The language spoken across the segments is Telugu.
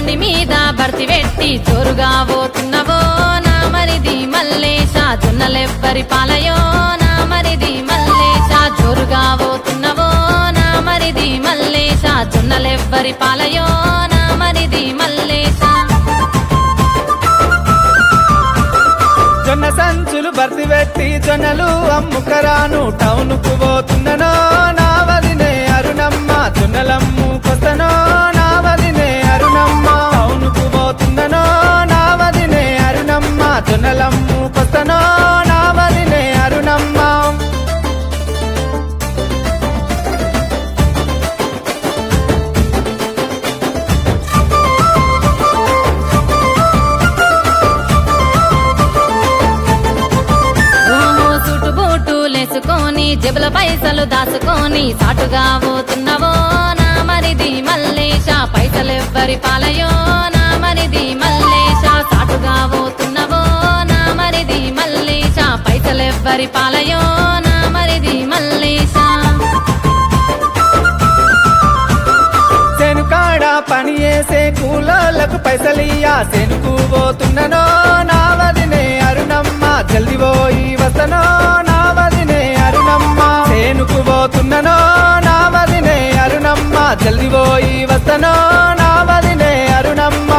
బండి మీద భర్తి పెట్టి జోరుగా పోతున్నవో నా మరిది మల్లేశ జొన్నలెవ్వరి పాలయో నా మరిది మల్లేశ జోరుగా పోతున్నవో నా మరిది మల్లేశ జొన్నలెవ్వరి పాలయో నా మరిది మల్లేశ జొన్న సంచులు భర్తీ పెట్టి జొన్నలు అమ్ముకరాను టౌన్ కు పోతున్ననో నా వదినే అరుణమ్మ జొన్నలమ్ముకొస్తనో నా వదినే అరుణమ్మ టౌన్ కు పోతున్ననో నా వదినే అరుణమ్మ జొన్నలమ్ముకొస్తనో నా వదినే అరుణమ్మ ఓహో సుటు బూటులేసుకొని జబుల పైసలు దాచుకొని సాటుగా పోతున్నవో నా మరిది మల్లేశ పైసలెవ్వరి పాలయో నా మరిది మల్లేశ సాటుగా పోతున్నవో నా మరిది మల్లేశ పైసలెవ్వరి పాలయో నా మరిది మల్లేశ శనుకాడ పని చేసే కూలోళ్ళకు పైసలియ్యా శనుకు పోతున్ననో నా వదినే అరుణమ్మ జల్ది పోయి వస్తనో నా వదినే అరుణమ్మ శనుకు పోతున్ననో నా వదినే అరుణమ్మ జల్ది పోయి వస్తనో నా వదినే అరుణమ్మ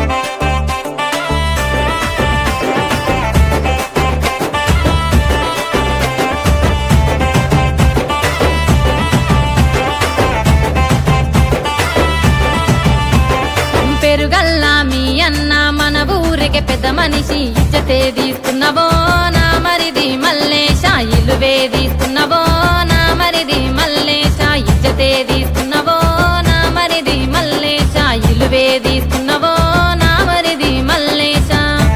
పెరుగల్లా మీ అన్న మన ఊరికి పెద్ద మనిషి ఇచ్చతే తీస్తున్నవో నా మరిది మల్లేశ ఇల్లు వేధిస్తున్నవో నా మరిది మల్లేశ ఇచ్చతే తీస్తున్నవో నా మరిది మల్లేశ ఇల్లు వేధిస్తున్నవో నా మరిది మల్లేశ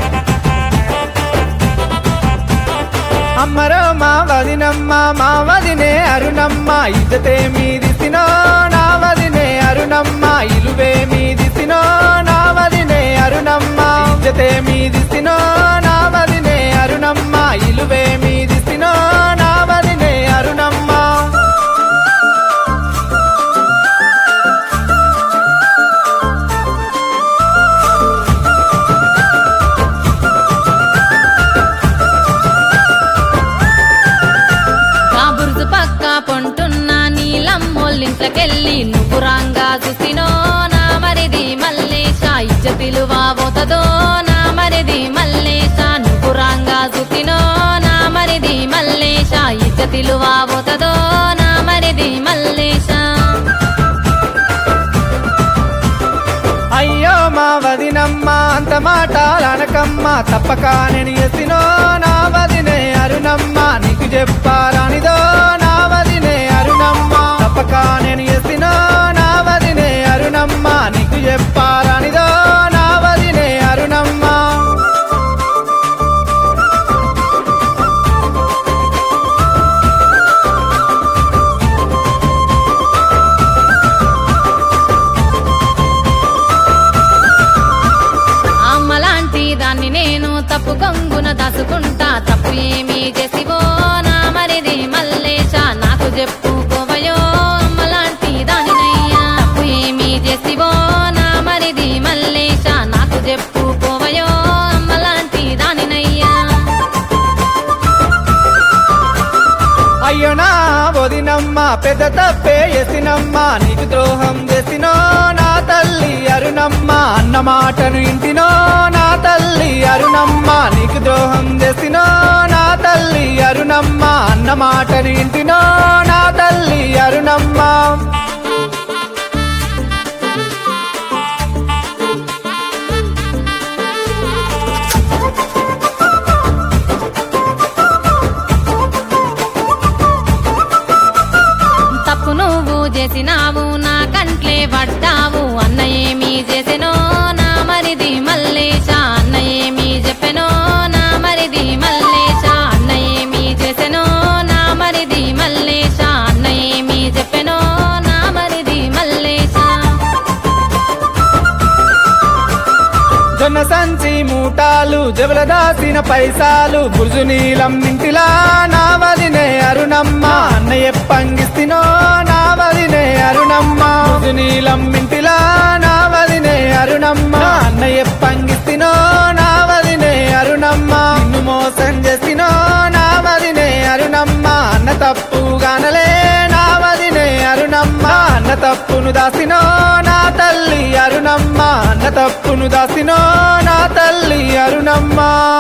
అమ్మరో మా వదినమ్మ మా వదినే అరుణమ్మ ఇద్దతే మీదిసినో నా వదినే అరుణమ్మ ఇలువే మీదిసినో నా వదినే అరుణమ్మ ఇద్దతే మీదిసినో నా వదినే అరుణమ్మ ఇలువే మీదిసినో నా వదినే అరుణమ్మ ఆ బురుజు పక్క పొంటున్న నీలమ్మోళ్ళింట్లకెళ్ళి నువ్వు రాంగా చూసినో నా మరిది మల్లేశ ఇజ్జతిలు వాబోతదో నా మరిది మల్లేశ నువ్వు రాంగా చూసినో నా మరిది మల్లేశ ఇజ్జతిలు వాబోతదో నా మరిది మల్లేశ అయ్యో మా వదినమ్మ అంత మాటాలనకమ్మ తప్పక నేను ఎసినో నా వదినే అరుణమ్మ నీకు చెప్పారానిదో నా వదినే అరుణమ్మ తప్పక నేను ఎసినో నా వదినే అరుణమ్మ నీకు చెప్పారానిదో నా వదినే అరుణమ్మ అమ్మలాంటి దాన్ని నేను తప్పు కొంగున దాచుకుంటా తప్పు ఏమీ చేసివో నా మరిది మల్లేశ నాకు చెప్పుకోవయో అమ్మలాంటి దానినయ్యా తప్పు ఏమీ చేసివో నా మరిది మల్లేశ నాకు చెప్పుకోవయో అమ్మలాంటి దానినయ్యా అయ్యో నా వదినమ్మ పెద్ద తప్పే ఎసినమ్మ నీకు ద్రోహం చేసినో నా తల్లి అరుణమ్మ అన్న మాటను ఇంటినో నా తల్లి అరుణమ్మ నీకు ద్రోహం చేసినో నా తల్లి అరుణమ్మ అన్న మాటను ఇంటినో నా తల్లి అరుణమ్మ తప్పు నువ్వు చేసినావు నా కంట్లే పడ్డావు అన్న ఏమీ చేసెనో నా మరిది మల్లేశ అన్న ఏమీ చెప్పెనో నా మరిది మల్లేశ అన్న ఏమీ చేసెనో నా మరిది మల్లేశ అన్న ఏమీ చెప్పెనో నా మరిది మల్లేశ జొన్న సంచి మూటాలు జబల దాసిన పైసాలు బుర్జు నీలం ఇంటిలా నా వదినే అరుణమ్మ అన్నయ్య పంగిస్తినో నా వదినే అరుణమ్మ బుర్జు నీలం ఇంటిలా నా వదినే అరుణమ్మ తప్పును దాసినో నా తల్లి అరుణమ్మ అన్న తప్పును దాసినో నా తల్లి అరుణమ్మ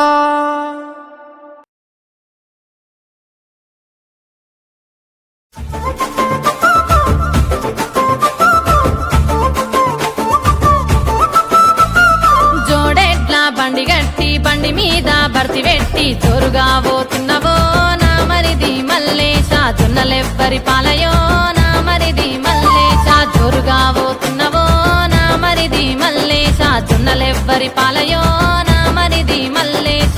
జోడెట్ల బండి గట్టి బండి మీద భర్తి పెట్టి జోరుగా పోతున్నవో నా మరిది మల్లేశ జొన్నలెవ్వరి పాలయో నా మరిది మల్లేశ జోరుగా పోతున్నవో నా మరిది మల్లేశ జొన్నలెవ్వరి పాలయో నా మరిది మల్లేశ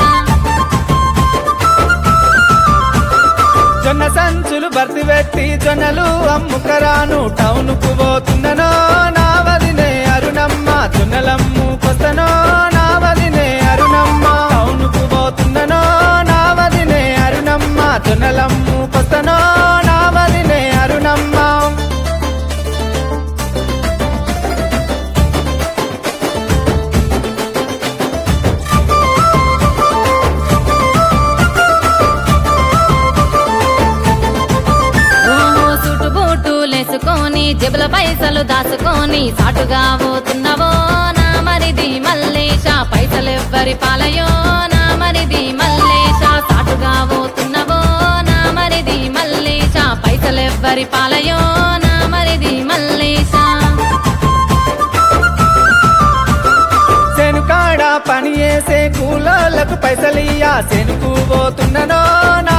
జొన్న సంచులు భర్తీ పెట్టి జొన్నలు అమ్ముకరాను టౌన్ కు పోతున్ననో నా వదినే అరుణమ్మ జొన్నలమ్ముకొస్తనో నా వదినే అరుణమ్మ టౌన్ కు పోతున్ననో నా వదినే అరుణమ్మ జొన్నలమ్ముకొస్తనో నా వదినే అరుణమ్మ ఓహో సుటు బూటులేసుకొని జబుల పైసలు దాచుకొని సాటుగా పోతున్నవో నా మరిది మల్లేశ పైసలెవ్వరి పాలయో నా మరిది మల్లేశ సాటుగా పోతున్నవో నా మరిది మల్లేశ పైసలెవ్వరి పాలయో నా మరిది మల్లేశ శనుకాడ పని చేసే కూలోళ్ళకు పైసలియ్యా శనుకు పోతున్ననో నా